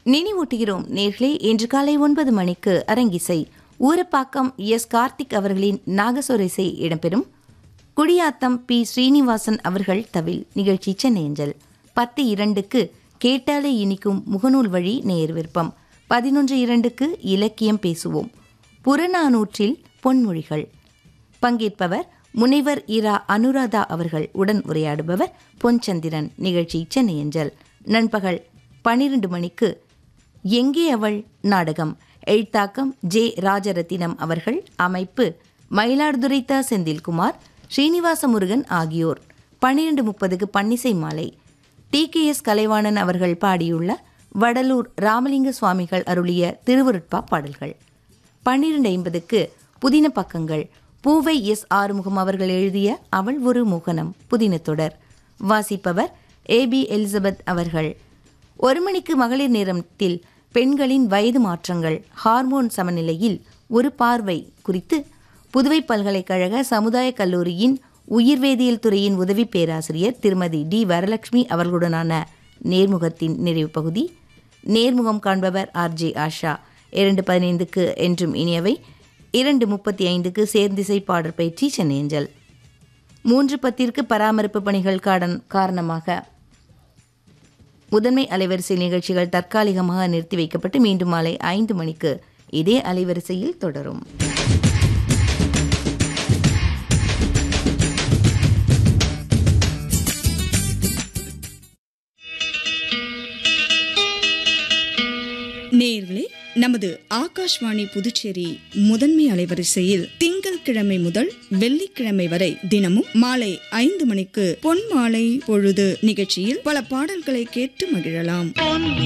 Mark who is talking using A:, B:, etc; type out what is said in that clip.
A: நினைவூட்டுகிறோம் நேர்களே இன்று காலை ஒன்பது மணிக்கு அரங்கிசை ஊரப்பாக்கம் எஸ் கார்த்திக் அவர்களின் நாகசுரசை இடம்பெறும் குடியாத்தம் பி ஸ்ரீனிவாசன் அவர்கள் தவில் நிகழ்ச்சி சென்னையஞ்சல் பத்து இரண்டுக்கு கேட்டாலே இனிக்கும் முகநூல் வழி நேர் விருப்பம் பதினொன்று இரண்டுக்கு இலக்கியம் பேசுவோம் புறநானூற்றில் பொன்மொழிகள் பங்கேற்பவர் முனைவர் இரா அனுராதா அவர்கள் உடன் உரையாடுபவர் பொன்சந்திரன் நிகழ்ச்சி சென்னையஞ்சல் நண்பகல் பனிரெண்டு மணிக்கு எங்கே அவள் நாடகம் எழுத்தாக்கம் ஜே ராஜரத்தினம் அவர்கள் அமைப்பு மயிலாடுதுறை த செந்தில்குமார் ஸ்ரீனிவாச முருகன் ஆகியோர் பன்னிரண்டு முப்பதுக்கு பன்னிசை மாலை டி கே எஸ் கலைவாணன் அவர்கள் பாடியுள்ள வடலூர் ராமலிங்க சுவாமிகள் அருளிய திருவருட்பா பாடல்கள் பன்னிரண்டு ஐம்பதுக்கு புதின பக்கங்கள் பூவை எஸ் ஆறுமுகம் அவர்கள் எழுதிய அவள் ஒரு மோகனம் புதின தொடர் வாசிப்பவர் ஏ பி எலிசபெத் அவர்கள் ஒரு மணிக்கு மகளிர் நேரத்தில் பெண்களின் வயது மாற்றங்கள் ஹார்மோன் சமநிலையில் ஒரு பார்வை குறித்து புதுவை பல்கலைக்கழக சமுதாய கல்லூரியின் உயிர்வேதியியல் துறையின் உதவி பேராசிரியர் திருமதி டி வரலட்சுமி அவர்களுடனான நேர்முகத்தின் நிறைவு பகுதி நேர்முகம் காண்பவர் ஆர் ஜே ஆஷா இரண்டு பதினைந்துக்கு என்றும் இனியவை இரண்டு முப்பத்தி ஐந்துக்கு சேர்ந்திசை பாடற் பயிற்சி சென்னையஞ்சல் மூன்று பத்திற்கு பராமரிப்பு பணிகள் காடன் காரணமாக முதன்மை அலைவரிசை நிகழ்ச்சிகள் தற்காலிகமாக நிறுத்தி வைக்கப்பட்டு மீண்டும் மாலை ஐந்து மணிக்கு இதே அலைவரிசையில் தொடரும்
B: நேயர்களே நமது ஆகாஷ்வாணி புதுச்சேரி முதன்மை அலைவரிசையில் திங்கட்கிழமை முதல் வெள்ளிக்கிழமை வரை தினமும் மாலை ஐந்து மணிக்கு பொன் மாலை பொழுது நிகழ்ச்சியில் பல பாடல்களை கேட்டு மகிழலாம்